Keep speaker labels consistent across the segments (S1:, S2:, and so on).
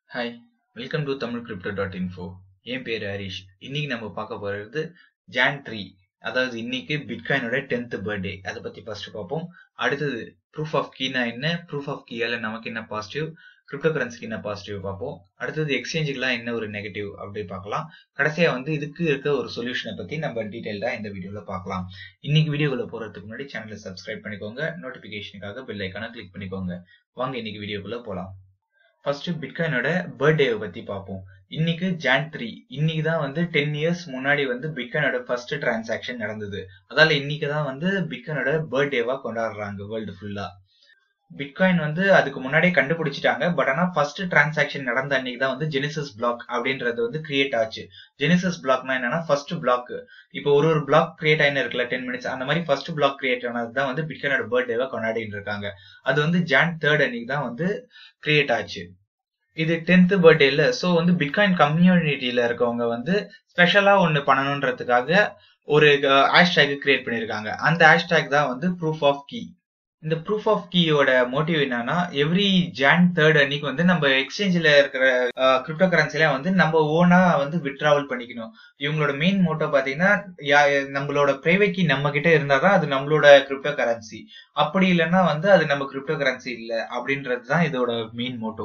S1: hi welcome to Tamil crypto dot info என் பேர் ஹரிஷ் இன்னைக்கு நம்ம பார்க்க போறது ஜான் த்ரீ அதாவது இன்னைக்கு பிட்காயினோட டென்த் பர்த்டே அதை பத்தி ஃபர்ஸ்ட் பார்ப்போம் அடுத்தது ப்ரூஃப் ஆஃப் கீனா என்ன ப்ரூஃப் ஆஃப் கீயால நமக்கு என்ன பாசிட்டிவ் கிரிப்டோ கரன்சிக்கு என்ன பாசிட்டிவ் பார்ப்போம் அடுத்தது எக்ஸ்சேஞ்சுக்குலாம் என்ன ஒரு நெகட்டிவ் அப்படி பார்க்கலாம் கடைசியா வந்து இதுக்கு இருக்க ஒரு சொல்யூஷனை பத்தி நம்ம டீடைல்டா இந்த வீடியோல பார்க்கலாம் இன்னைக்கு வீடியோக்குள்ள போறதுக்கு முன்னாடி சேனலை சப்ஸ்கிரைப் பண்ணிக்கோங்க நோட்டிபிகேஷனுக்காக பெல் ஐக்கான கிளிக் பண்ணிக்கோங்க வாங்க இன்னைக்கு வீடியோக்குள்ள போலாம் ஃபர்ஸ்ட் பிட்காயினோட பர்த்டேவை பத்தி பார்ப்போம் இன்னைக்கு ஜான் த்ரீ இன்னைக்கு தான் வந்து டென் இயர்ஸ் முன்னாடி வந்து பிட்காயினோட ஃபர்ஸ்ட் டிரான்சாக்ஷன் நடந்தது அதால இன்னைக்கு தான் வந்து பிட்காயினோட பர்த்டேவா கொண்டாடுறாங்க வேர்ல்டு ஃபுல்லா பிட்காயின் வந்து அதுக்கு முன்னாடியே கண்டுபிடிச்சிட்டாங்க பட் ஆனா ஃபர்ஸ்ட் டிரான்சாக்ஷன் நடந்த அன்னைக்கு தான் வந்து ஜெனிசஸ் பிளாக் அப்படின்றது வந்து கிரியேட் ஆச்சு ஜெனிசஸ் பிளாக்னா என்னன்னா ஃபர்ஸ்ட் பிளாக் இப்போ ஒரு ஒரு பிளாக் கிரியேட் ஆயின்னு இருக்குல்ல டென் மினிட்ஸ் அந்த மாதிரி ஃபர்ஸ்ட் பிளாக் கிரியேட் ஆனது தான் வந்து பிட்காயினோட பர்த்டேவா கொண்டாடிட்டு இருக்காங்க அது வந்து ஜான் தேர்ட் அன்னைக்கு தான் வந்து கிரியேட் ஆச்சு இது டென்த் பர்த்டே இல்ல சோ வந்து பிட்காயின் கம்யூனிட்டியில இருக்கவங்க வந்து ஸ்பெஷலா ஒன்னு பண்ணணுன்றதுக்காக ஒரு ஹேஷ்டேக் கிரியேட் பண்ணிருக்காங்க அந்த ஹேஷ்டேக் தான் வந்து ப்ரூஃப் ஆஃப் கீ இந்த ப்ரூஃப் ஆஃப் கீயோட மோட்டிவ் என்னன்னா எவ்ரி ஜான் தேர்ட் அன்னைக்கு வந்து நம்ம எக்ஸ்சேஞ்சில் இருக்கிற கிரிப்டோ கரன்சில வந்து நம்ம ஓனா வந்து விட்ராவல் பண்ணிக்கணும் இவங்களோட மெயின் மோட்டோ பாத்தீங்கன்னா நம்மளோட பிரைவேட் கீ நம்ம கிட்ட இருந்தாதான் அது நம்மளோட கிரிப்டோ கரன்சி அப்படி இல்லைன்னா வந்து அது நம்ம கிரிப்டோ கரன்சி இல்ல அப்படின்றது தான் இதோட மெயின் மோட்டோ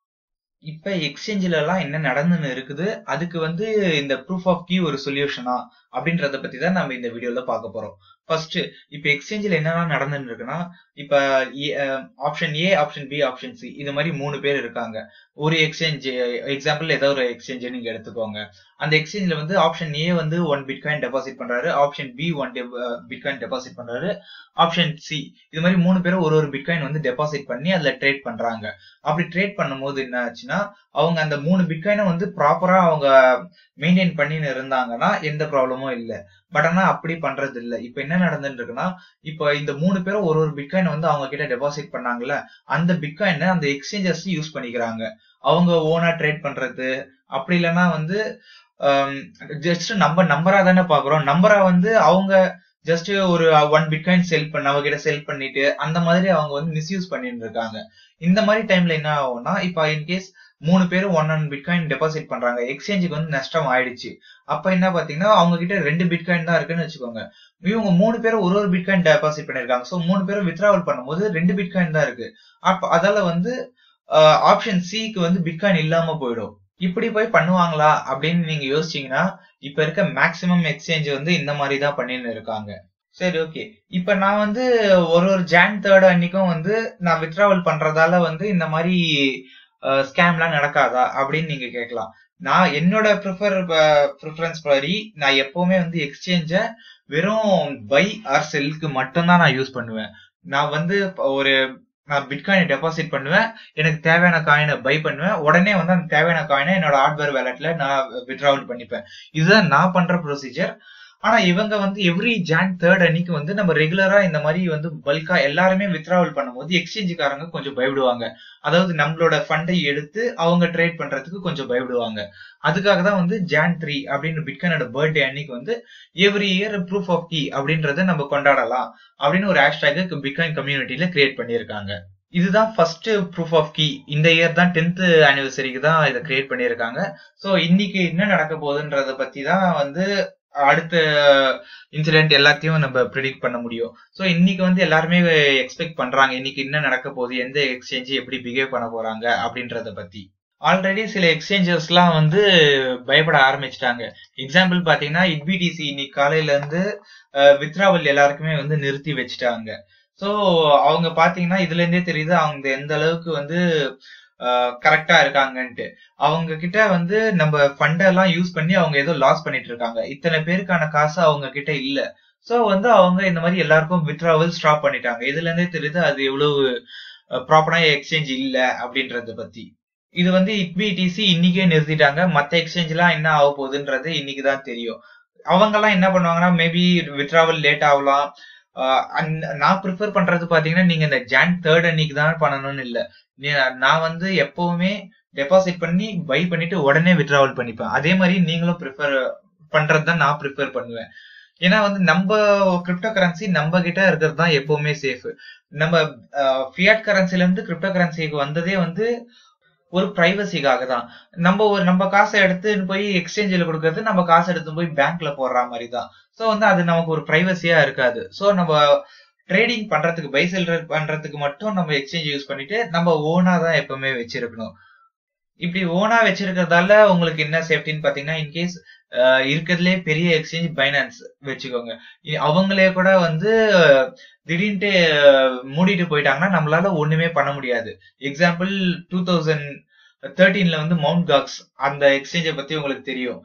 S1: இப்ப எக்ஸ்சேஞ்சில எல்லாம் என்ன நடந்துன்னு இருக்குது அதுக்கு வந்து இந்த ப்ரூஃப் ஆஃப் கீ ஒரு சொல்யூஷனா அப்படின்றத பத்தி தான் நம்ம இந்த வீடியோல பார்க்க போறோம் ஃபர்ஸ்ட் இப்ப எக்ஸ்சேஞ்சில் என்னெல்லாம் நடந்துன்னு இருக்குன்னா இப்ப option A option B option C இது மாதிரி மூணு பேர் இருக்காங்க ஒரு எக்ஸ்சேஞ்ச் எக்ஸாம்பிள் ஏதோ ஒரு எக்ஸ்சேஞ்ச் நீங்க எடுத்துக்கோங்க அந்த எக்ஸ்சேஞ்சில் வந்து ஆப்ஷன் ஏ வந்து ஒன் பிட்காயின் டெபாசிட் பண்றாரு option B one bitcoin deposit பண்றாரு ஆப்ஷன் சி இது மாதிரி மூணு பேரும் ஒரு ஒரு பிட்காயின் வந்து டெபாசிட் பண்ணி அதுல ட்ரேட் பண்றாங்க அப்படி ட்ரேட் பண்ணும்போது என்ன ஆச்சுன்னா அவங்க அந்த மூணு பிட்காயினை வந்து ப்ராப்பரா அவங்க மெயின்டைன் பண்ணின்னு இருந்தாங்கன்னா எந்த ப்ராப்ளமும் இல்ல பட் ஆனா அப்படி பண்றது இல்ல இப்ப என்ன நடந்துட்டு இருக்குன்னா இப்ப இந்த மூணு பேரும் ஒரு ஒரு பிட்காயின் வந்து அவங்க கிட்ட டெபாசிட் பண்ணாங்கல்ல அந்த பிட்காயினை அந்த எக்ஸ்சேஞ்சர்ஸ் யூஸ் பண்ணிக்கிறாங்க அவங்க ஓனா ட்ரேட் பண்றது அப்படி இல்லைன்னா வந்து ஜஸ்ட் நம்ம நம்பரா தானே பாக்குறோம் நம்பரா வந்து அவங்க ஜஸ்ட் ஒரு ஒன் பிட்காயின் செல் பண்ண அவங்க கிட்ட செல் பண்ணிட்டு அந்த மாதிரி அவங்க வந்து மிஸ்யூஸ் பண்ணிட்டு இருக்காங்க இந்த மாதிரி டைம்ல என்ன ஆகும்னா இப்ப இன்கேஸ் மூணு பேரும் ஒன் ஒன் பிட்காயின் டெபாசிட் பண்றாங்க எக்ஸ்சேஞ்சுக்கு வந்து நஷ்டம் ஆயிடுச்சு அப்ப என்ன பாத்தீங்கன்னா அவங்க கிட்ட ரெண்டு பிட்காயின் தான் இருக்குன்னு வச்சுக்கோங்க இவங்க மூணு பேரும் ஒரு ஒரு பிட்காயின் டெபாசிட் பண்ணிருக்காங்க சோ மூணு பேரும் வித்ராவல் பண்ணும்போது ரெண்டு பிட்காயின் தான் இருக்கு அப்ப அதால வந்து ஆப்ஷன் சிக்கு வந்து பிட்காயின் இல்லாம போயிடும் இப்படி போய் பண்ணுவாங்களா அப்படின்னு நீங்க யோசிச்சீங்கன்னா இப்ப இருக்க மேக்சிமம் எக்ஸ்சேஞ்ச் வந்து இந்த மாதிரி தான் பண்ணின்னு இருக்காங்க சரி ஓகே இப்ப நான் வந்து ஒரு ஒரு ஜான் தேர்ட் அன்னைக்கும் வந்து நான் வித்ராவல் பண்றதால வந்து இந்த மாதிரி ஸ்கேம்லாம் நடக்காதா அப்படின்னு நீங்க கேட்கலாம் நான் என்னோட ப்ரிஃபர் ப்ரிஃபரன்ஸ் படி நான் எப்பவுமே வந்து எக்ஸ்சேஞ்ச வெறும் பை ஆர் செல்லுக்கு மட்டும்தான் நான் யூஸ் பண்ணுவேன் நான் வந்து ஒரு நான் பிட்காயினை டெபாசிட் பண்ணுவேன் எனக்கு தேவையான காயினை பை பண்ணுவேன் உடனே வந்து அந்த தேவையான காயினை என்னோட ஹார்ட்வேர் வேலட்ல நான் வித்ராவல் பண்ணிப்பேன் இதுதான் நான் பண்ற ப்ரொசீஜர் ஆனா இவங்க வந்து எவ்ரி ஜான் தேர்ட் அன்னைக்கு வந்து நம்ம ரெகுலரா இந்த மாதிரி வந்து பல்கா எல்லாருமே வித்ராவல் பண்ணும்போது எக்ஸ்சேஞ்சுக்காரங்க கொஞ்சம் பயப்படுவாங்க அதாவது நம்மளோட ஃபண்டை எடுத்து அவங்க ட்ரேட் பண்றதுக்கு கொஞ்சம் பயப்படுவாங்க அதுக்காக தான் வந்து ஜான் த்ரீ அப்படின்னு பிட்காயினோட பர்த்டே அன்னைக்கு வந்து every year proof of key அப்படின்றத நம்ம கொண்டாடலாம் அப்படின்னு ஒரு ஹேஷ்டேக் பிட்காயின் கம்யூனிட்டியில கிரியேட் பண்ணியிருக்காங்க இதுதான் ஃபர்ஸ்ட் ப்ரூஃப் ஆஃப் கீ இந்த இயர் தான் டென்த் ஆனிவர்சரிக்கு தான் இதை கிரியேட் பண்ணியிருக்காங்க ஸோ இன்னைக்கு என்ன நடக்க போகுதுன்றத பத்தி தான் வந்து அடுத்த இன்சிடென்ட் எல்லாத்தையும் நம்ம ப்ரிடிக்ட் பண்ண முடியும் ஸோ இன்னைக்கு வந்து எல்லாருமே எக்ஸ்பெக்ட் பண்றாங்க இன்னைக்கு என்ன நடக்க போகுது எந்த எக்ஸ்சேஞ்ச் எப்படி பிஹேவ் பண்ண போறாங்க அப்படின்றத பத்தி ஆல்ரெடி சில எக்ஸ்சேஞ்சர்ஸ்லாம் வந்து பயப்பட ஆரம்பிச்சிட்டாங்க எக்ஸாம்பிள் பாத்தீங்கன்னா இட்பிடிசி இன்னைக்கு காலையில இருந்து வித்ராவல் எல்லாருக்குமே வந்து நிறுத்தி வச்சுட்டாங்க ஸோ அவங்க பாத்தீங்கன்னா இதுல இருந்தே தெரியுது அவங்க எந்த அளவுக்கு வந்து கரெக்டா இருக்காங்கன்ட்டு அவங்க கிட்ட வந்து நம்ம ஃபண்டெல்லாம் யூஸ் பண்ணி அவங்க ஏதோ லாஸ் பண்ணிட்டு இருக்காங்க இத்தனை பேருக்கான காசு அவங்க கிட்ட இல்ல சோ வந்து அவங்க இந்த மாதிரி எல்லாருக்கும் வித்ராவல் ஸ்டாப் பண்ணிட்டாங்க இதுல இருந்தே தெரியுது அது எவ்வளவு ப்ராப்பரான எக்ஸ்சேஞ்ச் இல்ல அப்படின்றத பத்தி இது வந்து இட்பிடிசி இன்னைக்கே நிறுத்திட்டாங்க மத்த எக்ஸ்சேஞ்ச் எல்லாம் என்ன ஆக போகுதுன்றது இன்னைக்கு தான் தெரியும் அவங்க எல்லாம் என்ன பண்ணுவாங்கன்னா மேபி வித்ராவல் லேட் ஆகலாம் நான் ப்ரிஃபர் பண்றது பாத்தீங்கன்னா நீங்க இந்த ஜான் தேர்ட் அன்னைக்கு தான் பண்ணணும்னு இல்ல நான் வந்து எப்பவுமே டெபாசிட் பண்ணி பை பண்ணிட்டு உடனே வித்ராவல் பண்ணிப்பேன் அதே மாதிரி நீங்களும் ப்ரிஃபர் பண்றது தான் நான் ப்ரிஃபர் பண்ணுவேன் ஏன்னா வந்து நம்ம கிரிப்டோ கரன்சி நம்ம கிட்ட இருக்கிறது தான் எப்பவுமே சேஃப் நம்ம ஃபியாட் கரன்சில இருந்து கிரிப்டோ கரன்சிக்கு வந்ததே வந்து ஒரு பிரைவசிக்காக தான் நம்ம ஒரு நம்ம காசை எடுத்து போய் எக்ஸ்சேஞ்சில் கொடுக்கறது நம்ம காசை எடுத்து போய் பேங்க்ல போடுற மாதிரி தான் ஸோ வந்து அது நமக்கு ஒரு பிரைவசியா இருக்காது ஸோ நம்ம ட்ரேடிங் பண்றதுக்கு பை செல் பண்றதுக்கு மட்டும் நம்ம எக்ஸ்சேஞ்ச் யூஸ் பண்ணிட்டு நம்ம ஓனா தான் எப்பவுமே வச்சிருக்கணும் இப்படி ஓனா வச்சிருக்கிறதால உங்களுக்கு என்ன சேஃப்டின்னு பாத்தீங்கன்னா இன்கேஸ் இருக்கிறதுலே பெரிய எக்ஸ்சேஞ்ச் பைனான்ஸ் வச்சுக்கோங்க அவங்களே கூட வந்து திடீர்னுட்டு மூடிட்டு போயிட்டாங்கன்னா நம்மளால ஒண்ணுமே பண்ண முடியாது எக்ஸாம்பிள் டூ தௌசண்ட் தேர்ட்டீன்ல வந்து மவுண்ட் காக்ஸ் அந்த எக்ஸ்சேஞ்சை பத்தி உங்களுக்கு தெரியும்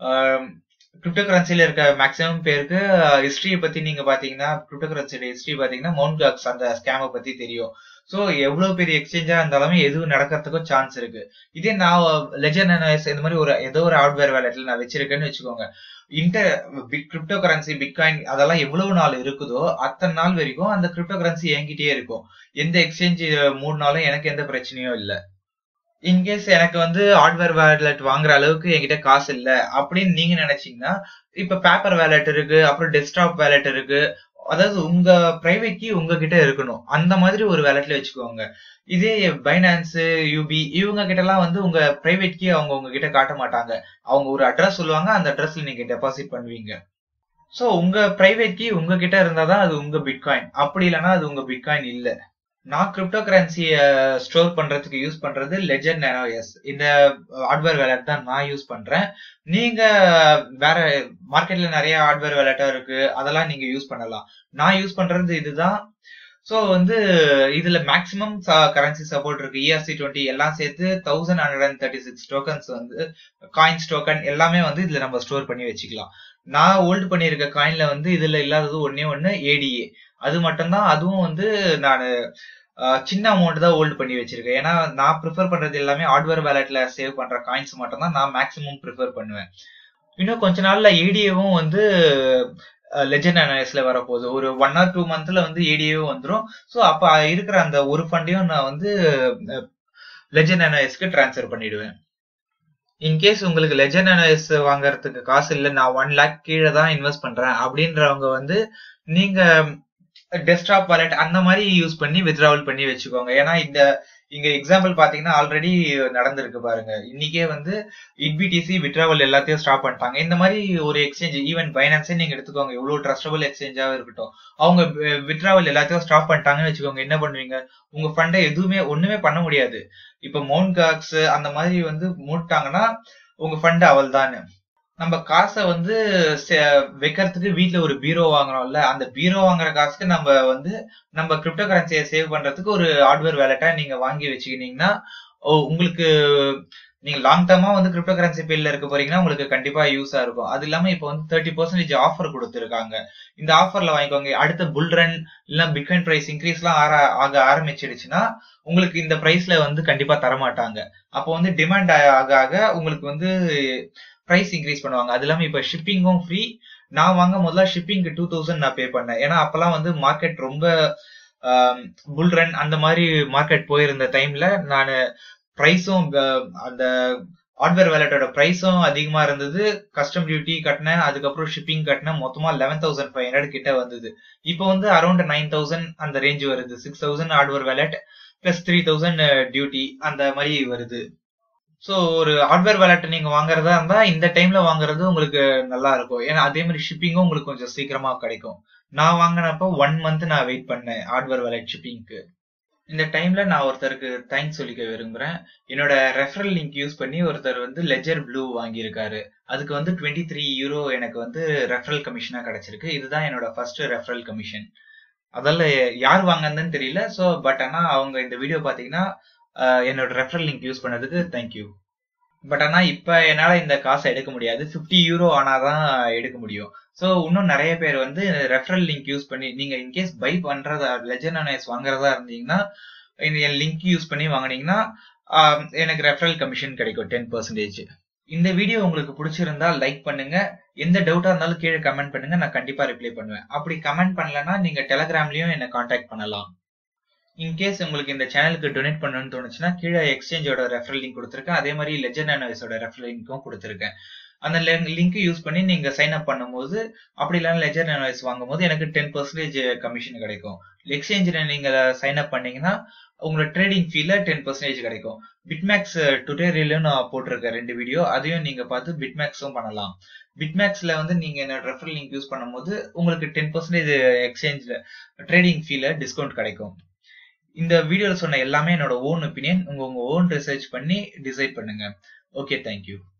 S1: கிரிப்டோ கரன்சில இருக்க மேக்சிமம் பேருக்கு ஹிஸ்டரியை பத்தி நீங்க பாத்தீங்கன்னா கிரிப்டோ கரன்சியோட ஹிஸ்டரி பாத்தீங்கன்னா மவுண்ட் காக்ஸ் அந்த ஸ்கேமை பத்தி தெரியும் சோ எவ்வளவு பெரிய எக்ஸ்சேஞ்சா இருந்தாலுமே எதுவும் நடக்கிறதுக்கும் சான்ஸ் இருக்கு இதே நான் லெஜர் இந்த மாதிரி ஒரு ஏதோ ஒரு ஹார்ட்வேர் வேலட்ல நான் வச்சிருக்கேன்னு வச்சுக்கோங்க இன்டர் கிரிப்டோ கரன்சி பிட்காயின் அதெல்லாம் எவ்வளவு நாள் இருக்குதோ அத்தனை நாள் வரைக்கும் அந்த கிரிப்டோ கரன்சி என்கிட்டயே இருக்கும் எந்த எக்ஸ்சேஞ்ச் மூணு நாளும் எனக்கு எந்த பிரச்சனையும் இல்லை இன்கேஸ் எனக்கு வந்து ஹார்ட்வேர் வேலட் வாங்குற அளவுக்கு என்கிட்ட காசு இல்ல அப்படின்னு நீங்க நினைச்சீங்கன்னா இப்ப பேப்பர் வேலட் இருக்கு அப்புறம் டெஸ்க்டாப் வேலட் இருக்கு அதாவது உங்க பிரைவேட் கீ உங்ககிட்ட இருக்கணும் அந்த மாதிரி ஒரு வேலட்ல வச்சுக்கோங்க இதே பைனான்ஸ் யூபி இவங்க கிட்ட எல்லாம் வந்து உங்க பிரைவேட் கீ அவங்க உங்ககிட்ட காட்ட மாட்டாங்க அவங்க ஒரு அட்ரஸ் சொல்லுவாங்க அந்த அட்ரஸ்ல நீங்க டெபாசிட் பண்ணுவீங்க சோ உங்க பிரைவேட் கீ உங்ககிட்ட இருந்தாதான் அது உங்க பிட்காயின் அப்படி இல்லைன்னா அது உங்க பிட்காயின் இல்ல நான் கிரிப்டோ கரன்சிய ஸ்டோர் பண்றதுக்கு யூஸ் பண்றது லெஜர் நேனோஎஸ் இந்த ஹார்ட்வேர் வேலட் தான் நான் யூஸ் பண்றேன் நீங்க வேற மார்க்கெட்ல நிறைய ஹார்ட்வேர் வேலட்டா இருக்கு அதெல்லாம் நீங்க யூஸ் பண்ணலாம் நான் யூஸ் பண்றது இதுதான் ஸோ வந்து இதுல மேக்ஸிமம் கரன்சி சப்போர்ட் இருக்கு இஆர்சி டுவெண்ட்டி எல்லாம் சேர்த்து thousand hundred and thirty six tokens வந்து காயின்ஸ் டோக்கன் எல்லாமே வந்து இதுல நம்ம ஸ்டோர் பண்ணி வச்சுக்கலாம் நான் ஹோல்டு பண்ணியிருக்க காயின்ல வந்து இதுல இல்லாதது ஒன்னே ஒன்னு ஏடிஏ அது மட்டும்தான் அதுவும் வந்து நான் சின்ன அமௌண்ட் தான் ஹோல்டு பண்ணி வச்சிருக்கேன் ஏன்னா நான் ப்ரிஃபர் பண்றது எல்லாமே ஹார்ட்வேர் வேலட்ல சேவ் பண்ற காயின்ஸ் மட்டும் தான் நான் மேக்ஸிமம் ப்ரிஃபர் பண்ணுவேன் இன்னும் கொஞ்ச நாள்ல ஏடிஏவும் வந்து லெஜண்ட் அனாலிஸ்ல வரப்போகுது ஒரு ஒன் ஆர் டூ மந்த்ல வந்து ஏடிஏவும் வந்துடும் ஸோ அப்ப இருக்கிற அந்த ஒரு ஃபண்டையும் நான் வந்து லெஜண்ட் அனாலிஸ்க்கு டிரான்ஸ்ஃபர் பண்ணிடுவேன் இன்கேஸ் உங்களுக்கு லெஜண்ட் அனாலிஸ் வாங்குறதுக்கு காசு இல்லை நான் ஒன் லேக் கீழே தான் இன்வெஸ்ட் பண்றேன் அப்படின்றவங்க வந்து நீங்க டெஸ்க்டாப் வாலெட் அந்த மாதிரி யூஸ் பண்ணி வித்ராவல் பண்ணி வச்சுக்கோங்க ஏன்னா இந்த இங்க எக்ஸாம்பிள் பாத்தீங்கன்னா ஆல்ரெடி நடந்திருக்கு பாருங்க இன்னைக்கே வந்து இட்பிடிசி விட்ராவல் எல்லாத்தையும் ஸ்டாப் பண்ணிட்டாங்க இந்த மாதிரி ஒரு எக்ஸ்சேஞ்ச் ஈவன் பைனான்ஸே நீங்க எடுத்துக்கோங்க எவ்வளவு ட்ரஸ்டபிள் எக்ஸ்சேஞ்சாவே இருக்கட்டும் அவங்க விட்ராவல் எல்லாத்தையும் ஸ்டாப் பண்ணிட்டாங்கன்னு வச்சுக்கோங்க என்ன பண்ணுவீங்க உங்க ஃபண்டை எதுவுமே ஒண்ணுமே பண்ண முடியாது இப்ப மவுண்ட் காக்ஸ் அந்த மாதிரி வந்து மூட்டாங்கன்னா உங்க ஃபண்ட் அவள் தானே நம்ம காசை வந்து வைக்கிறதுக்கு வீட்டுல ஒரு பீரோ வாங்குறோம்ல அந்த பீரோ வாங்குற காசுக்கு நம்ம வந்து நம்ம கிரிப்டோ கரன்சியை சேவ் பண்றதுக்கு ஒரு ஹார்ட்வேர் வேலட்டா நீங்க வாங்கி வச்சுக்கிட்டீங்கன்னா உங்களுக்கு நீங்க லாங் டேர்மா வந்து கிரிப்டோ கரன்சி பேர்ல இருக்க போறீங்கன்னா உங்களுக்கு கண்டிப்பா யூஸா இருக்கும் அது இல்லாம இப்போ வந்து தேர்ட்டி பர்சன்டேஜ் ஆஃபர் கொடுத்துருக்காங்க இந்த ஆஃபர்ல வாங்கிக்கோங்க அடுத்த புல் ரன் இல்ல பிட்காயின் பிரைஸ் இன்க்ரீஸ் எல்லாம் ஆக ஆரம்பிச்சிடுச்சுன்னா உங்களுக்கு இந்த பிரைஸ்ல வந்து கண்டிப்பா தரமாட்டாங்க அப்போ வந்து டிமாண்ட் ஆக ஆக உங்களுக்கு வந்து ப்ரைஸ் இன்க்ரீஸ் பண்ணுவாங்க அது இல்லாம இப்ப ஷிப்பிங்கும் ஃப்ரீ நான் வாங்க முதல்ல ஷிப்பிங்க்கு டூ தௌசண்ட் நான் பே பண்ணேன் ஏன்னா அப்பெல்லாம் வந்து மார்க்கெட் ரொம்ப புல் ரன் அந்த மாதிரி மார்க்கெட் போயிருந்த டைம்ல நான் ப்ரைஸும் அந்த ஹார்ட்வேர் வேலட்டோட ப்ரைஸும் அதிகமா இருந்தது கஸ்டம் டியூட்டி கட்டினேன் அதுக்கப்புறம் ஷிப்பிங் கட்டினேன் மொத்தமா லெவன் தௌசண்ட் ஃபைவ் ஹண்ட்ரட் கிட்ட வந்தது இப்போ வந்து அரௌண்ட் நைன் தௌசண்ட் அந்த ரேஞ்ச் வருது six thousand hardware wallet plus three thousand duty அந்த மாதிரி வருது ஸோ ஒரு ஹார்ட்வேர் வேலட் நீங்க வாங்குறதா இருந்தா இந்த டைம்ல வாங்குறது உங்களுக்கு நல்லா இருக்கும் ஏன்னா அதே மாதிரி ஷிப்பிங்கும் உங்களுக்கு கொஞ்சம் சீக்கிரமா கிடைக்கும் நான் வாங்கினப்போ ஒன் மந்த் நான் வெயிட் பண்ணேன் ஹார்ட்வேர் வேலட் ஷிப்பிங்க்கு இந்த டைம்ல நான் ஒருத்தருக்கு தேங்க்ஸ் சொல்லிக்க விரும்புறேன் என்னோட ரெஃபரல் லிங்க் யூஸ் பண்ணி ஒருத்தர் வந்து லெஜர் ப்ளூ வாங்கியிருக்காரு அதுக்கு வந்து டுவெண்ட்டி த்ரீ யூரோ எனக்கு வந்து ரெஃபரல் கமிஷனா கிடைச்சிருக்கு இதுதான் என்னோட ஃபர்ஸ்ட் ரெஃபரல் கமிஷன் அதில் யார் வாங்கினதுன்னு தெரியல ஸோ பட் ஆனால் அவங்க இந்த வீடியோ பார்த்தீங்கன்னா என்னோட ரெஃபரல் லிங்க் யூஸ் பண்ணதுக்கு தேங்க்யூ பட் ஆனால் இப்போ என்னால் இந்த காசை எடுக்க முடியாது ஃபிஃப்டி யூரோ ஆனால் தான் எடுக்க முடியும் ஸோ இன்னும் நிறைய பேர் வந்து ரெஃபரல் லிங்க் யூஸ் பண்ணி நீங்கள் இன்கேஸ் பை பண்ணுறதா லெஜன் அனைஸ் வாங்குறதா இருந்தீங்கன்னா என் லிங்க் யூஸ் பண்ணி வாங்கினீங்கன்னா எனக்கு ரெஃபரல் கமிஷன் கிடைக்கும் டென் பர்சன்டேஜ் இந்த வீடியோ உங்களுக்கு பிடிச்சிருந்தா லைக் பண்ணுங்க எந்த டவுட்டா இருந்தாலும் கீழே கமெண்ட் பண்ணுங்க நான் கண்டிப்பா ரிப்ளை பண்ணுவேன் அப்படி கமெண்ட் பண்ணலன்னா நீங்க டெலகிராம்லயும் என்ன காண்டாக்ட் பண்ணலாம் இன்கேஸ் உங்களுக்கு இந்த சேனலுக்கு டொனேட் பண்ணணும்னு தோணுச்சுன்னா கீழே எக்ஸ்சேஞ்சோட ரெஃபரல் லிங்க் கொடுத்துருக்கேன் அதே மாதிரி லெஜன் அனவைஸோட ரெஃபரல் லிங்க்கும் கொடுத்துருக்கேன் அந்த லிங்க் யூஸ் பண்ணி நீங்க சைன் அப் பண்ணும்போது அப்படி இல்லைன்னா லெஜர் அனலைஸ் வாங்கும்போது எனக்கு டென் பர்சன்டேஜ் கமிஷன் கிடைக்கும் எக்ஸ்சேஞ்சில் நீங்க சைன் அப் பண்ணீங்கன்னா உங்களோட ட்ரேடிங் ஃபீல டென் பர்சன்டேஜ் கிடைக்கும் பிட்மேக்ஸ் டுட்டோரியலும் நான் போட்டிருக்கேன் ரெண்டு வீடியோ அதையும் நீங்க பார்த்து பிட்மேக்ஸும் பண்ணலாம் பிட்மேக்ஸ்ல வந்து நீங்க என்ன ரெஃபரல் லிங்க் யூஸ் பண்ணும்போது உங்களுக்கு டென் பர்சன்டேஜ் எக்ஸ்சேஞ்ச்ல ட்ரேடிங் ஃபீல டிஸ்கவுண்ட் கிடைக்கும் இந்த வீடியோல சொன்ன எல்லாமே என்னோட ஓன் ஒப்பீனியன் உங்க உங்க ஓன் ரிசர்ச் பண்ணி டிசைட் பண்ணுங்க ஓகே தேங்க்யூ